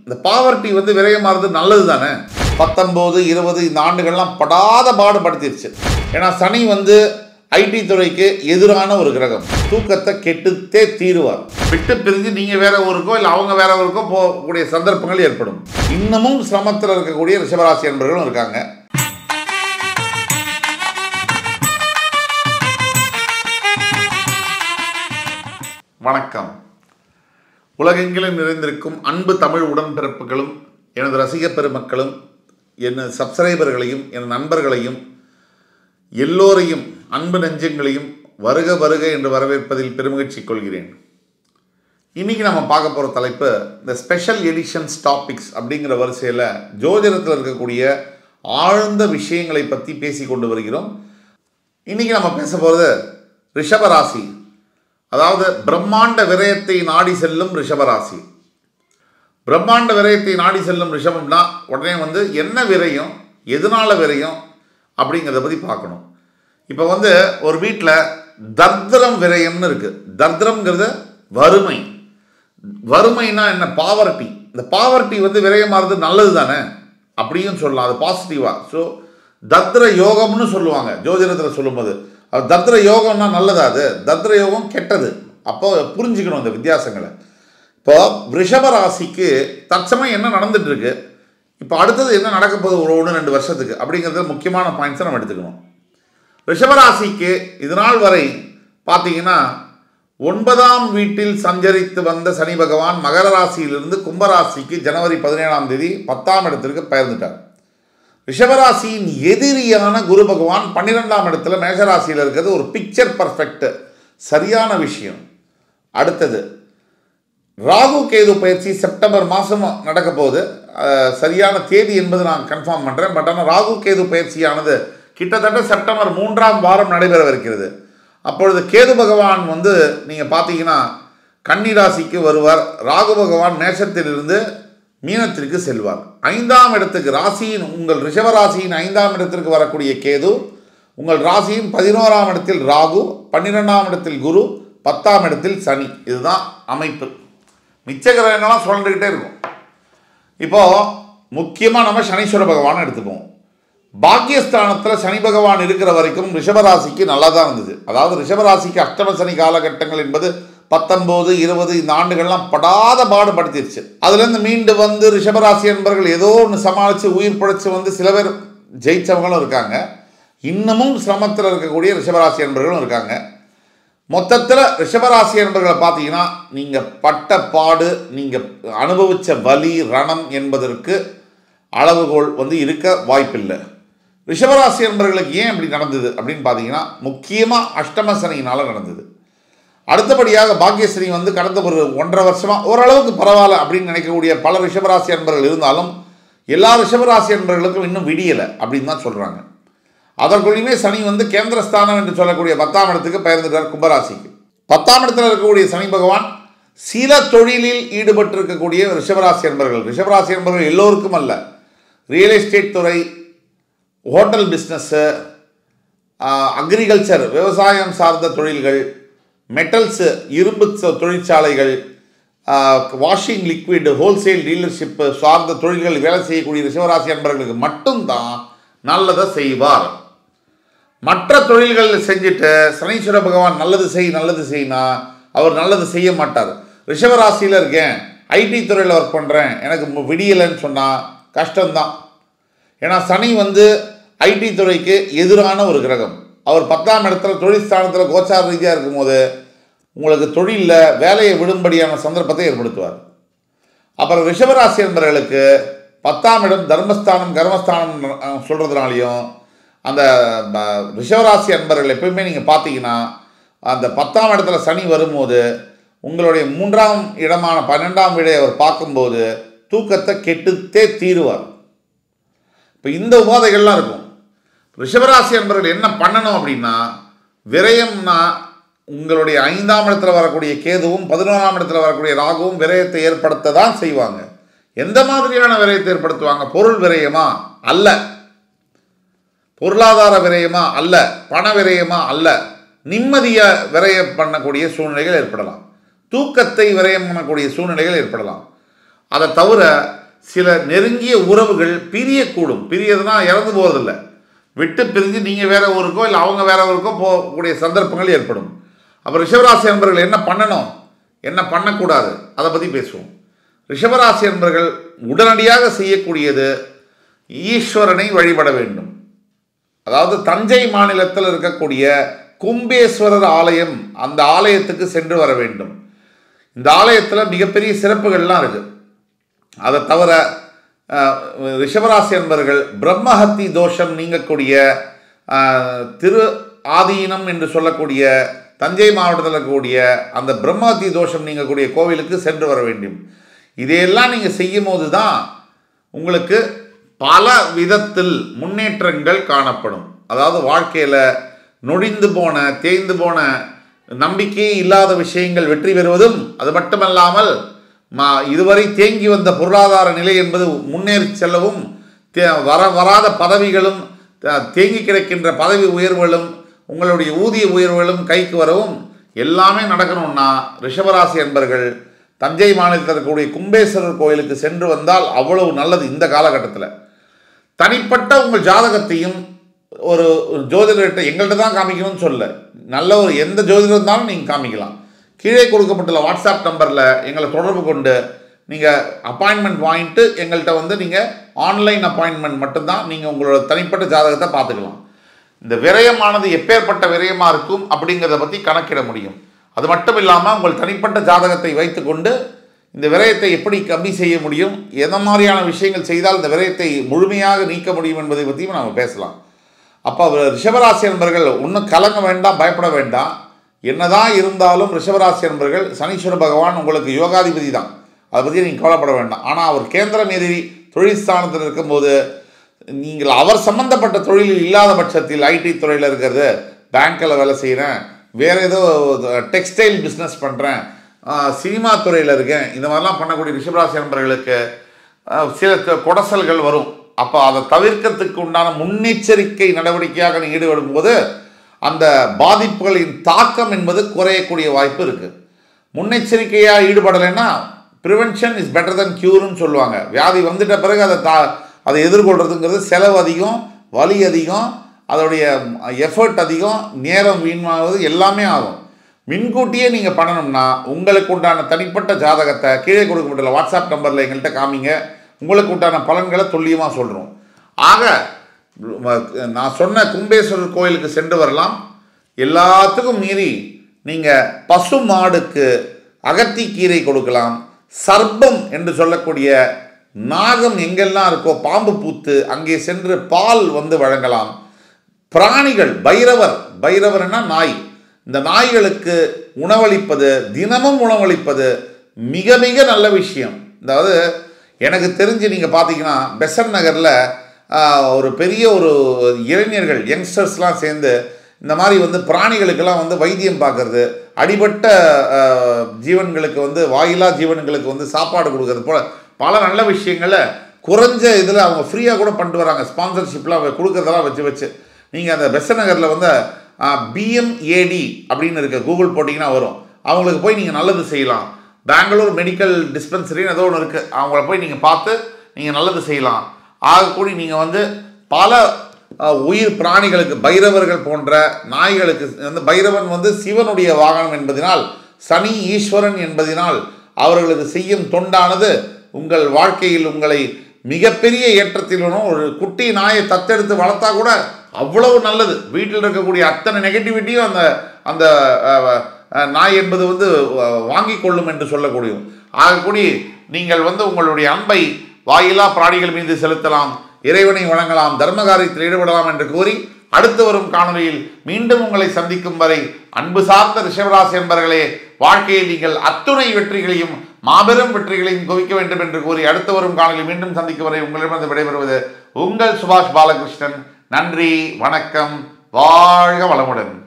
இந்த பாவர்ட்டி வந்து விரயமாகிறது நல்லது தானே பத்தொம்போது இருபது இந்த ஆண்டுகள்லாம் படாத பாடுபடுத்திருச்சு ஏன்னா சனி வந்து ஐடி துறைக்கு எதிரான ஒரு கிரகம் தூக்கத்தை கெட்டுத்தே தீருவார் விட்டு பிரிஞ்சு நீங்கள் வேற ஊருக்கோ இல்லை அவங்க வேற ஊருக்கோ போகக்கூடிய சந்தர்ப்பங்கள் ஏற்படும் இன்னமும் சிரமத்தில் இருக்கக்கூடிய ரிஷபராசி என்பவர்களும் இருக்காங்க வணக்கம் உலகெங்கிலும் நிறைந்திருக்கும் அன்பு தமிழ் உடன்பிறப்புகளும் எனது ரசிக பெருமக்களும் எனது சப்ஸ்கிரைபர்களையும் எனது நண்பர்களையும் எல்லோரையும் அன்பு நெஞ்சங்களையும் வருக வருக என்று வரவேற்பதில் பெருமகிழ்ச்சி கொள்கிறேன் இன்றைக்கி நம்ம பார்க்க போகிற தலைப்பு இந்த ஸ்பெஷல் எடிஷன்ஸ் டாபிக்ஸ் அப்படிங்கிற வரிசையில் ஜோதிடத்தில் இருக்கக்கூடிய ஆழ்ந்த விஷயங்களை பற்றி பேசி கொண்டு வருகிறோம் இன்றைக்கி நம்ம பேச போகிறது ரிஷபராசி அதாவது பிரம்மாண்ட விரயத்தை நாடி செல்லும் ரிஷபராசி பிரம்மாண்ட விரயத்தை நாடி செல்லும் ரிஷபம்னா உடனே வந்து என்ன விரயம் எதனால விரயம் அப்படிங்கிறத பற்றி பார்க்கணும் இப்போ வந்து ஒரு வீட்டில் தர்திரம் விரயம்னு இருக்குது தர்திரம்ங்கிறது வறுமை வறுமைனா என்ன பாவர்ட்டி இந்த பாவர்ட்டி வந்து விரயமாகிறது நல்லது தானே அப்படியும் சொல்லலாம் அது பாசிட்டிவாக ஸோ தத்ர யோகம்னு சொல்லுவாங்க ஜோதிடத்தில் சொல்லும்போது அது தத்ர யோகம்னா நல்லதா அது தத்ர யோகம் கெட்டது அப்போ புரிஞ்சுக்கணும் இந்த வித்தியாசங்களை இப்போ ரிஷப ராசிக்கு தற்சமயம் என்ன நடந்துட்டு இருக்கு இப்போ அடுத்தது என்ன நடக்க போகுது ஒரு ஒன்று ரெண்டு வருஷத்துக்கு அப்படிங்கிறது முக்கியமான பாயிண்ட்ஸை நம்ம எடுத்துக்கணும் ரிஷபராசிக்கு இது நாள் வரை பார்த்தீங்கன்னா ஒன்பதாம் வீட்டில் சஞ்சரித்து வந்த சனி பகவான் மகர ராசியிலிருந்து கும்பராசிக்கு ஜனவரி பதினேழாம் தேதி பத்தாம் இடத்திற்கு பெயர்ந்துட்டார் ரிஷபராசியின் எதிரியான குரு பகவான் பன்னிரெண்டாம் இடத்துல மேஷராசியில் இருக்கிறது ஒரு பிக்சர் பர்ஃபெக்ட் சரியான விஷயம் அடுத்தது ராகு கேது பயிற்சி செப்டம்பர் மாதம் நடக்க போகுது அஹ், சரியான தேதி என்பது நான் கன்ஃபார்ம் பண்ணுறேன் பட் ஆனால் ராகு கேது பயிற்சியானது கிட்டத்தட்ட செப்டம்பர் மூன்றாம் வாரம் நடைபெறவிருக்கிறது அப்பொழுது கேது பகவான் வந்து நீங்கள் பார்த்தீங்கன்னா கன்னி ராசிக்கு வருவார் ராகு பகவான் மேஷத்திலிருந்து மீனத்திற்கு செல்வார் ஐந்தாம் இடத்துக்கு ராசியின் உங்கள் ரிஷப ராசியின் ஐந்தாம் இடத்திற்கு வரக்கூடிய கேது உங்கள் ராசியின் பதினோராம் இடத்தில் ராகு பன்னிரெண்டாம் இடத்தில் குரு பத்தாம் இடத்தில் சனி இதுதான் அமைப்பு மிச்ச கிரகங்கள்லாம் சுழண்டுக்கிட்டே இருக்கும் இப்போது முக்கியமாக நம்ம சனீஸ்வர பகவான் எடுத்துப்போம் பாக்கியஸ்தானத்தில் சனி பகவான் இருக்கிற வரைக்கும் ரிஷபராசிக்கு நல்லா தான் இருந்தது அதாவது ரிஷபராசிக்கு அஷ்டம சனி காலகட்டங்கள் என்பது பத்தொம்போது இருபது இந்த ஆண்டுகள்லாம் படாத பாடுபடுத்திருச்சு அதுலேருந்து மீண்டு வந்து ரிஷபராசி என்பவர்கள் ஏதோ ஒன்று சமாளித்து உயிர் பிழைச்சி வந்து சில பேர் ஜெயிச்சவங்களும் இருக்காங்க இன்னமும் சிரமத்தில் இருக்கக்கூடிய ரிஷபராசி என்பவர்களும் இருக்காங்க மொத்தத்தில் ரிஷபராசி என்பர்களை பார்த்தீங்கன்னா நீங்கள் பட்ட பாடு நீங்கள் அனுபவித்த வலி ரணம் என்பதற்கு அளவுகோல் வந்து இருக்க வாய்ப்பில்லை ரிஷபராசி என்பவர்களுக்கு ஏன் இப்படி நடந்தது அப்படின்னு பார்த்தீங்கன்னா முக்கியமாக அஷ்டம சனியினால் நடந்தது அடுத்தபடியாக பாக்கியஸ்ரீ வந்து கடந்த ஒரு ஒன்றரை வருஷமாக ஓரளவுக்கு பரவாயில்ல அப்படின்னு நினைக்கக்கூடிய பல ரிஷபராசி அன்பர்கள் இருந்தாலும் எல்லா ரிஷபராசி அன்பர்களுக்கும் இன்னும் விடியலை அப்படின்னு தான் சொல்கிறாங்க அதற்குள்ளேயுமே சனி வந்து கேந்திரஸ்தானம் என்று சொல்லக்கூடிய பத்தாம் இடத்துக்கு பெயர்ந்துட்டார் கும்பராசிக்கு பத்தாம் இடத்துல இருக்கக்கூடிய சனி பகவான் சில தொழிலில் ஈடுபட்டு இருக்கக்கூடிய ரிஷபராசி என்பர்கள் ரிஷபராசி என்பவர்கள் எல்லோருக்கும் அல்ல ரியல் எஸ்டேட் துறை ஹோட்டல் பிஸ்னஸ்ஸு அக்ரிகல்ச்சர் விவசாயம் சார்ந்த தொழில்கள் மெட்டல்ஸு இரும்பு தொ- தொழிற்சாலைகள் வாஷிங் லிக்விட் ஹோல்சேல் டீலர்ஷிப்பு சார்ந்த தொழில்கள் வேலை செய்யக்கூடிய ரிஷவராசி அன்பர்களுக்கு மட்டும்தான் நல்லதை செய்வார் மற்ற தொழில்கள் செஞ்சுட்டு சனீஸ்வர பகவான் நல்லது செய் நல்லது செய்யினா அவர் நல்லது செய்ய மாட்டார் ரிஷவராசியில் இருக்கேன் ஐடி துறையில் ஒர்க் பண்ணுறேன் எனக்கு மு- விடியலைன்னு சொன்னால் கஷ்டம்தான் ஏன்னா சனி வந்து ஐடி துறைக்கு எதிரான ஒரு கிரகம் அவர் பத்தாம் இடத்துல தொழில் ஸ்தானத்தில் கோச்சார ரீதியாக இருக்கும்போது உங்களுக்கு தொழிலில் வேலையை விடும்படியான சந்தர்ப்பத்தை ஏற்படுத்துவார் அப்புறம் ரிஷபராசி என்பவர்களுக்கு பத்தாம் இடம் தர்மஸ்தானம் கர்மஸ்தானம் அஹ், சொல்கிறதுனாலையும் அந்த ப- ரிஷபராசி அன்பர்கள் எப்பயுமே நீங்கள் பார்த்தீங்கன்னா அந்த பத்தாம் இடத்துல சனி வரும்போது உங்களுடைய மூன்றாம் இடமான பன்னெண்டாம் வீடை அவர் பார்க்கும்போது தூக்கத்தை கெட்டுத்தே தீருவார் இப்போ இந்த உபாதைகள்லாம் இருக்கும் ரிஷபராசி என்பவர்கள் என்ன பண்ணணும் அப்படின்னா விரயம்னா உங்களுடைய ஐந்தாம் இடத்துல வரக்கூடிய கேதுவும் பதினோராம் இடத்துல வரக்கூடிய ராகுவும் விரயத்தை ஏற்படுத்த தான் செய்வாங்க எந்த மாதிரியான விரயத்தை ஏற்படுத்துவாங்க பொருள் விரயமா அல்ல பொருளாதார விரயமா அல்ல பண விரயமா அல்ல நிம்மதியை விரயம் பண்ணக்கூடிய சூழ்நிலைகள் ஏற்படலாம் தூக்கத்தை விரயம் பண்ணக்கூடிய சூழ்நிலைகள் ஏற்படலாம் அதை தவிர சில நெருங்கிய உறவுகள் பிரியக்கூடும் பிரியதுன்னா இறந்து போகிறதில்ல விட்டு பிரிஞ்சு நீங்கள் வேற ஊருக்கோ இல்லை அவங்க வேற ஊருக்கோ போகக்கூடிய சந்தர்ப்பங்கள் ஏற்படும் அப்போ ரிஷபராசி அன்பர்கள் என்ன பண்ணணும் என்ன பண்ணக்கூடாது அதை பற்றி பேசுவோம் ரிஷபராசி அன்பர்கள் உடனடியாக செய்யக்கூடியது ஈஸ்வரனை வழிபட வேண்டும் அதாவது தஞ்சை மாநிலத்தில் இருக்கக்கூடிய கும்பேஸ்வரர் ஆலயம் அந்த ஆலயத்துக்கு சென்று வர வேண்டும் இந்த ஆலயத்தில் மிகப்பெரிய சிறப்புகள்லாம் இருக்குது அதை தவிர அஹ், ரிஷபராசி என்பர்கள் பிரம்மஹத்தி தோஷம் நீங்கக்கூடிய அஹ், திரு ஆதீனம் என்று சொல்லக்கூடிய தஞ்சை மாவட்டத்தில் இருக்கக்கூடிய அந்த பிரம்மஹத்தி தோஷம் நீங்கக்கூடிய கோவிலுக்கு சென்று வர வேண்டும் இதையெல்லாம் நீங்கள் செய்யும் போது தான் உங்களுக்கு பல விதத்தில் முன்னேற்றங்கள் காணப்படும் அதாவது வாழ்க்கையில் நொடிந்து போன தேய்ந்து போன நம்பிக்கையே இல்லாத விஷயங்கள் வெற்றி பெறுவதும் அது மட்டுமல்லாமல் மா இதுவரை தேங்கி வந்த பொருளாதார நிலை என்பது முன்னேறி செல்லவும் தே- வர வராத பதவிகளும் த- தேங்கி கிடக்கின்ற பதவி உயர்வுகளும் உங்களுடைய ஊதிய உயர்வுகளும் கைக்கு வரவும் எல்லாமே நடக்கணும்னா ரிஷபராசி என்பர்கள் தஞ்சை மாநிலத்தில் இருக்கக்கூடிய கும்பேஸ்வரர் கோயிலுக்கு சென்று வந்தால் அவ்வளவு நல்லது இந்த காலகட்டத்தில் தனிப்பட்ட உங்கள் ஜாதகத்தையும் ஒரு ஒரு ஜோதிடர்கிட்ட எங்கள்கிட்ட தான் காமிக்கணும்னு சொல்ல நல்ல ஒரு எந்த ஜோதிடர் இருந்தாலும் நீங்கள் காமிக்கலாம் கீழே கொடுக்கப்பட்டுள்ள வாட்ஸ்அப் நம்பரில் எங்களை தொடர்பு கொண்டு நீங்கள் அப்பாயின்மெண்ட் வாங்கிட்டு எங்கள்கிட்ட வந்து நீங்கள் ஆன்லைன் அப்பாயின்மெண்ட் மட்டும்தான் நீங்கள் உங்களோட தனிப்பட்ட ஜாதகத்தை பார்த்துக்கலாம் இந்த விரயமானது எப்பேற்பட்ட விரயமாக இருக்கும் அப்படிங்கிறத பற்றி கணக்கிட முடியும் அது மட்டும் இல்லாமல் உங்கள் தனிப்பட்ட ஜாதகத்தை வைத்துக்கொண்டு இந்த விரயத்தை எப்படி கம்மி செய்ய முடியும் எந்த மாதிரியான விஷயங்கள் செய்தால் இந்த விரயத்தை முழுமையாக நீக்க முடியும் என்பதை பற்றியும் நாம் பேசலாம் அப்போ ரிஷபராசி என்பர்கள் ஒன்றும் கலங்க வேண்டாம் பயப்பட வேண்டாம் என்னதான் இருந்தாலும் ரிஷபராசி என்பர்கள் சனீஸ்வர பகவான் உங்களுக்கு யோகாதிபதி தான் அதை பற்றி நீங்கள் கவலைப்பட வேண்டாம் ஆனால் அவர் கேந்திரம் மீறி தொழில் ஸ்தானத்தில் இருக்கும்போது நீங்கள் அவர் சம்பந்தப்பட்ட தொழிலில் இல்லாத பட்சத்தில் ஐடி துறையில் இருக்கிறது பேங்க்கில் வேலை செய்கிறேன் வேறு ஏதோ டெக்ஸ்டைல் பிஸ்னஸ் பண்ணுறேன் சினிமா துறையில் இருக்கேன் இந்த மாதிரிலாம் பண்ணக்கூடிய ரிஷபராசி நண்பர்களுக்கு ஆஹ், சில க- குடசல்கள் வரும் அப்போ அதை தவிர்க்கிறதுக்கு உண்டான முன்னெச்சரிக்கை நடவடிக்கையாக நீங்கள் ஈடுபடும் போது அந்த பாதிப்புகளின் தாக்கம் என்பது குறையக்கூடிய வாய்ப்பு இருக்குது முன்னெச்சரிக்கையாக ஈடுபடலைன்னா ப்ரிவென்ஷன் இஸ் பெட்டர் than க்யூர்னு சொல்லுவாங்க வியாதி வந்துட்ட பிறகு அதை தா அதை எதிர்கொள்கிறதுங்கிறது செலவு அதிகம் வலி அதிகம் அதோடைய எஃபர்ட் அதிகம் நேரம் வீணாவது எல்லாமே ஆகும் முன்கூட்டியே நீங்கள் பண்ணணும்னா உங்களுக்கு உண்டான தனிப்பட்ட ஜாதகத்தை கீழே கொடுக்கப்பட்டுள்ள வாட்ஸ்அப் நம்பரில் எங்கள்கிட்ட காமிங்க உங்களுக்கு உண்டான பலன்களை துல்லியமாக சொல்கிறோம் ஆக ம- நான் சொன்ன கும்பேஸ்வரர் கோயிலுக்கு சென்று வரலாம் எல்லாத்துக்கும் மீறி நீங்கள் பசு மாடுக்கு அகத்திக்கீரை கொடுக்கலாம் சர்ப்பம் என்று சொல்லக்கூடிய நாகம் எங்கெல்லாம் இருக்கோ பாம்பு பூத்து அங்கே சென்று பால் வந்து வழங்கலாம் பிராணிகள் பைரவர் பைரவர்னா நாய் இந்த நாய்களுக்கு உணவளிப்பது தினமும் உணவளிப்பது மிக மிக நல்ல விஷயம் அதாவது எனக்கு தெரிஞ்சு நீங்கள் பார்த்தீங்கன்னா பெசன் நகரில் ஒரு பெரிய ஒரு இளைஞர்கள் யங்ஸ்டர்ஸ்லாம் சேர்ந்து இந்த மாதிரி வந்து பிராணிகளுக்கெல்லாம் வந்து வைத்தியம் பார்க்கறது அடிபட்ட ஆஹ், ஜீவன்களுக்கு வந்து வாயிலா ஜீவன்களுக்கு வந்து சாப்பாடு கொடுக்கறது போல பல நல்ல விஷயங்களை குறைஞ்ச இதில் அவங்க ஃப்ரீயாக கூட பண்ணிட்டு வராங்க ஸ்பான்சர்ஷிப்லாம் கொடுக்கறதெல்லாம் வச்சு வச்சு நீங்கள் அந்த பெச நகரில் வந்து பிஎம்ஏடி அப்படின்னு இருக்க கூகுள் போட்டிங்கன்னா வரும் அவங்களுக்கு போய் நீங்கள் நல்லது செய்யலாம் பெங்களூர் மெடிக்கல் டிஸ்பென்சரின்னு ஏதோ ஒன்று இருக்குது அவங்கள போய் நீங்கள் பார்த்து நீங்கள் நல்லது செய்யலாம் ஆகக்கூடி நீங்கள் வந்து பல அஹ், உயிர் பிராணிகளுக்கு பைரவர்கள் போன்ற நாய்களுக்கு வந்து பைரவன் வந்து சிவனுடைய வாகனம் என்பதினால் சனி ஈஸ்வரன் என்பதினால் அவர்களுக்கு செய்யும் தொண்டானது உங்கள் வாழ்க்கையில் உங்களை மிகப்பெரிய ஏற்றத்திலும் ஒரு குட்டி நாயை தத்தெடுத்து வளர்த்தா கூட அவ்வளவு நல்லது வீட்டில் இருக்கக்கூடிய அத்தனை நெகட்டிவிட்டியும் அந்த அந்த அஹ், அஹ், நாய் என்பது வந்து அஹ், வாங்கிக் கொள்ளும் என்று சொல்லக்கூடியும் ஆகக்கூடி நீங்கள் வந்து உங்களுடைய அன்பை வாயிலா பிராணிகள் மீது செலுத்தலாம் இறைவனை வணங்கலாம் தர்ம காரியத்தில் ஈடுபடலாம் என்று கூறி அடுத்து வரும் காணொளியில் மீண்டும் உங்களை சந்திக்கும் வரை அன்பு சார்ந்த ரிஷபராசி என்பர்களே வாழ்க்கையில் நீங்கள் அத்துணை வெற்றிகளையும் மாபெரும் வெற்றிகளையும் குவிக்க வேண்டும் என்று கூறி அடுத்து வரும் காணொளியில் மீண்டும் சந்திக்கும் வரை உங்களிடமிருந்து விடைபெறுவது உங்கள் சுபாஷ் பாலகிருஷ்ணன் நன்றி வணக்கம் வாழ்க வளமுடன்